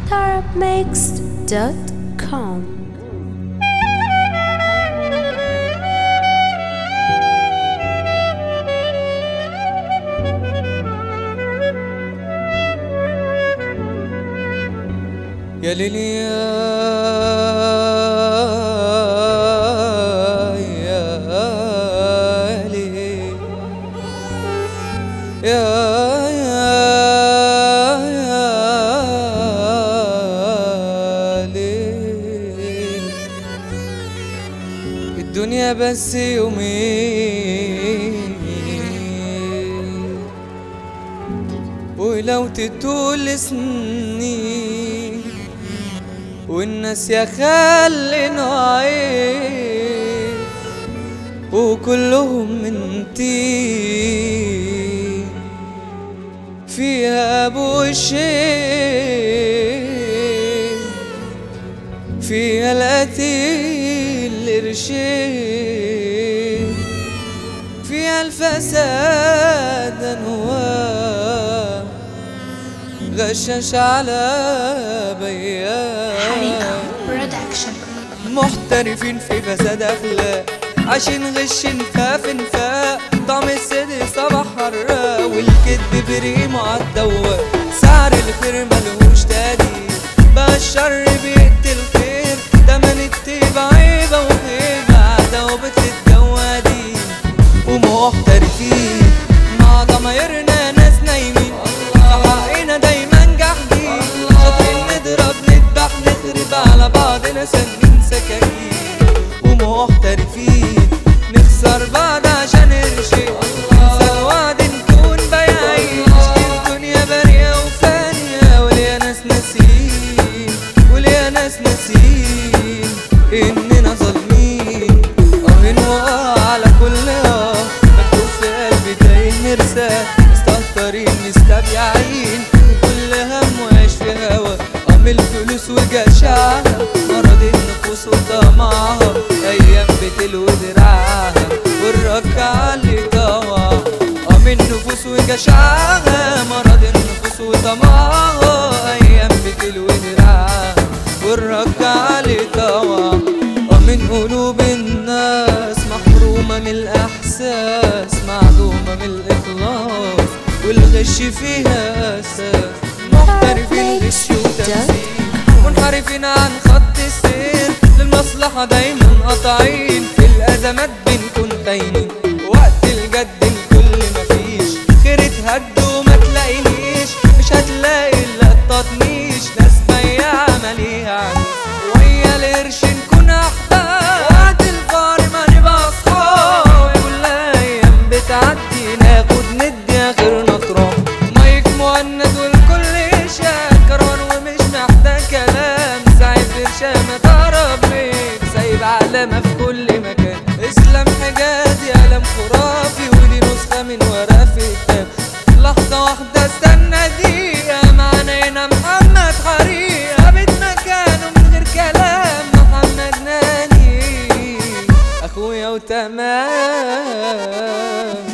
tarabmixed.com يا ليلي يا يا ليلي يا يا يا ليل الدنيا بس يومين ولو تطول سنين والناس يا خلي نوعين وكلهم من طين فيها بوشين فيها القتيل قرشين فيها الفساد انواع غشاش على بيان حريقة برودكشن محترفين في فساد اخلاق عشان غش نفاق في نفاق طعم الصدق صباح حراق والكذب بريم عالدواء سعر الخير ملهوش تقدير بقى الشر بيقتل الخير تمن الطيبة عيبة وخيبة عداوة بتتجوادين ومحترفين مع ضمايرنا ناس نايمين حقنا دايما جاحدين شاطرين نضرب نذبح نخرب على بعضنا سنين سكاكين ومحترفين نخسر بعض عشان قرشين ننسى الوعد نكون بايعين الدنيا بارية وفانية وليا ناس ناسين وليا ناس ناسين اننا ظالمين قاهين وقع على كل اه مكتوب في قلبي تايه مرساه مستهترين مستبيعين وكل هم وعيش في هوا قام الفلوس وجشعها مرض النفوس وطمعها ايام بتلو دراعها والركعة اللي طوعها قام النفوس وجشعها مرض النفوس وطمعها ايام بتلو دراعها والركعة اللي طوعها ومن قلوب الناس محرومة من الإحساس معدومة من الإخلاص والغش فيها أساس محترفين غش وتمثيل منحرفين عن خط السير للمصلحة دايما قاطعين في الأزمات بنكون خاينين وقت الجد الكل مفيش خير اتهد وما تلاقينيش مش هتلاقي إلا التطنيش ناس بياعة ماليها عريس ويا القرش نكون أحباب وقت الفقر ما نبقى أصحاب كل أيام بتعدي ناخد ندي آخرنا تراب مايك مهند والكل شكران ومش محتاج كلام سايب برشامة طرب بيك سايب علامة في كل مكان اسلام حجازي قلم خرافي ودي نسخة من ورا في كتاب لحظة واحدة استنى دقيقة معانا هنا محمد حريقة ثابت مكانه من غير كلام محمد ناني اخويا وتمام